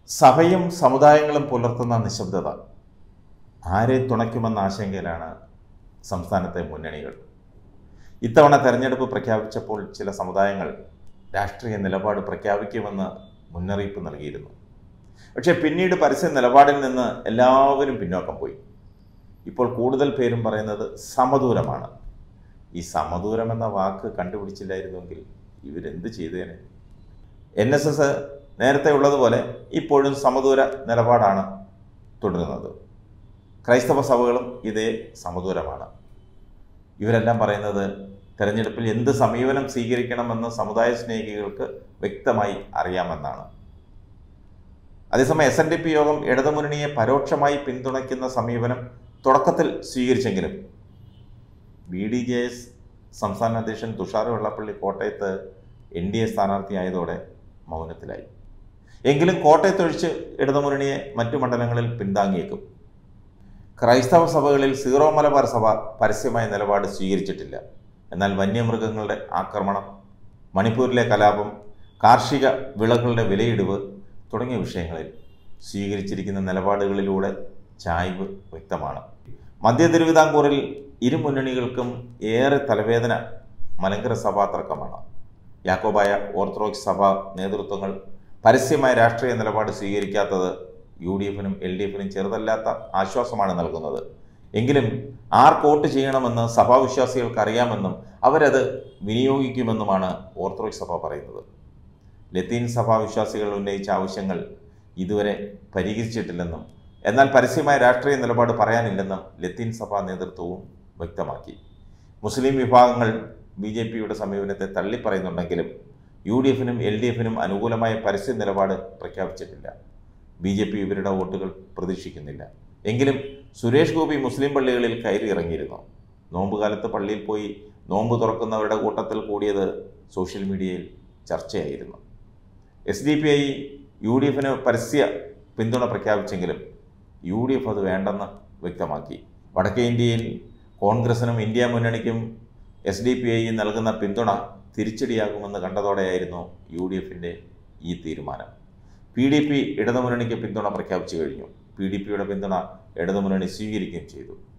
സഭയും സമുദായങ്ങളും പുലർത്തുന്ന നിശബ്ദത ആരെ തുണയ്ക്കുമെന്ന ആശങ്കയിലാണ് സംസ്ഥാനത്തെ മുന്നണികൾ ഇത്തവണ തെരഞ്ഞെടുപ്പ് പ്രഖ്യാപിച്ചപ്പോൾ ചില സമുദായങ്ങൾ രാഷ്ട്രീയ നിലപാട് പ്രഖ്യാപിക്കുമെന്ന് മുന്നറിയിപ്പ് നൽകിയിരുന്നു പക്ഷേ പിന്നീട് പരസ്യ നിലപാടിൽ നിന്ന് എല്ലാവരും പിന്നോക്കം പോയി ഇപ്പോൾ കൂടുതൽ പേരും പറയുന്നത് സമദൂരമാണ് ഈ സമദൂരം എന്ന വാക്ക് കണ്ടുപിടിച്ചില്ലായിരുന്നുവെങ്കിൽ ഇവരെന്ത് ചെയ്തേനെ എൻ എസ് എസ് നേരത്തെ ഉള്ളതുപോലെ ഇപ്പോഴും സമദൂര നിലപാടാണ് തുടരുന്നത് ക്രൈസ്തവ സഭകളും ഇതേ സമദൂരമാണ് ഇവരെല്ലാം പറയുന്നത് തെരഞ്ഞെടുപ്പിൽ എന്ത് സമീപനം സ്വീകരിക്കണമെന്ന് സമുദായ സ്നേഹികൾക്ക് വ്യക്തമായി അറിയാമെന്നാണ് അതേസമയം എസ് എൻ ഡി പി യോഗം ഇടതുമുന്നണിയെ പരോക്ഷമായി പിന്തുണയ്ക്കുന്ന സമീപനം തുടക്കത്തിൽ സ്വീകരിച്ചെങ്കിലും ബി ഡി ജെ എസ് സംസ്ഥാന അധ്യക്ഷൻ തുഷാർ വെള്ളപ്പള്ളി കോട്ടയത്ത് എൻ ഡി എ സ്ഥാനാർത്ഥിയായതോടെ മൗനത്തിലായി എങ്കിലും കോട്ടയത്തൊഴിച്ച് ഇടതുമുന്നണിയെ മറ്റു മണ്ഡലങ്ങളിൽ പിന്താങ്ങിയേക്കും ക്രൈസ്തവ സഭകളിൽ സീറോ മലബാർ സഭ പരസ്യമായ നിലപാട് സ്വീകരിച്ചിട്ടില്ല എന്നാൽ വന്യമൃഗങ്ങളുടെ ആക്രമണം മണിപ്പൂരിലെ കലാപം കാർഷിക വിളകളുടെ വിലയിടിവ് തുടങ്ങിയ വിഷയങ്ങളിൽ സ്വീകരിച്ചിരിക്കുന്ന നിലപാടുകളിലൂടെ ചായ്വ് വ്യക്തമാണ് മധ്യ തിരുവിതാംകൂറിൽ ഇരു മുന്നണികൾക്കും ഏറെ തലവേദന മലങ്കര സഭാ തർക്കമാണ് യാക്കോബായ ഓർത്തഡോക്സ് സഭ നേതൃത്വങ്ങൾ പരസ്യമായ രാഷ്ട്രീയ നിലപാട് സ്വീകരിക്കാത്തത് യു ഡി എഫിനും എൽ ഡി എഫിനും ചെറുതല്ലാത്ത ആശ്വാസമാണ് നൽകുന്നത് എങ്കിലും ആർ വോട്ട് ചെയ്യണമെന്ന് സഭാവിശ്വാസികൾക്ക് അറിയാമെന്നും അവരത് വിനിയോഗിക്കുമെന്നുമാണ് ഓർത്തഡോക്സ് സഭ പറയുന്നത് ലത്തീൻ സഭാ വിശ്വാസികൾ ഉന്നയിച്ച ആവശ്യങ്ങൾ ഇതുവരെ പരിഹരിച്ചിട്ടില്ലെന്നും എന്നാൽ പരസ്യമായ രാഷ്ട്രീയ നിലപാട് പറയാനില്ലെന്നും ലത്തീൻ സഭാ നേതൃത്വവും വ്യക്തമാക്കി മുസ്ലിം വിഭാഗങ്ങൾ ബി ജെ പിയുടെ സമീപനത്തെ തള്ളിപ്പറയുന്നുണ്ടെങ്കിലും യു ഡി എഫിനും എൽ ഡി എഫിനും അനുകൂലമായ പരസ്യ നിലപാട് പ്രഖ്യാപിച്ചിട്ടില്ല ബി ജെ പി ഇവരുടെ വോട്ടുകൾ പ്രതീക്ഷിക്കുന്നില്ല എങ്കിലും സുരേഷ് ഗോപി മുസ്ലിം പള്ളികളിൽ കയറി ഇറങ്ങിയിരുന്നു നോമ്പുകാലത്ത് പള്ളിയിൽ പോയി നോമ്പ് തുറക്കുന്നവരുടെ കൂട്ടത്തിൽ കൂടിയത് സോഷ്യൽ മീഡിയയിൽ ചർച്ചയായിരുന്നു S D P I U D എഫിന് പരസ്യ പിന്തുണ പ്രഖ്യാപിച്ചെങ്കിലും യു ഡി എഫ് അത് വേണ്ടെന്ന് വ്യക്തമാക്കി വടക്കേ ഇന്ത്യയിൽ കോൺഗ്രസിനും ഇന്ത്യ മുന്നണിക്കും എസ് ഡി പി ഐ നൽകുന്ന പിന്തുണ തിരിച്ചടിയാകുമെന്ന് കണ്ടതോടെയായിരുന്നു യു ഡി എഫിൻ്റെ ഈ തീരുമാനം പി ഡി പി ഇടതുമുന്നണിക്ക് പിന്തുണ പ്രഖ്യാപിച്ചു കഴിഞ്ഞു പി ഡി പിയുടെ പിന്തുണ ഇടതുമുന്നണി സ്വീകരിക്കുകയും ചെയ്തു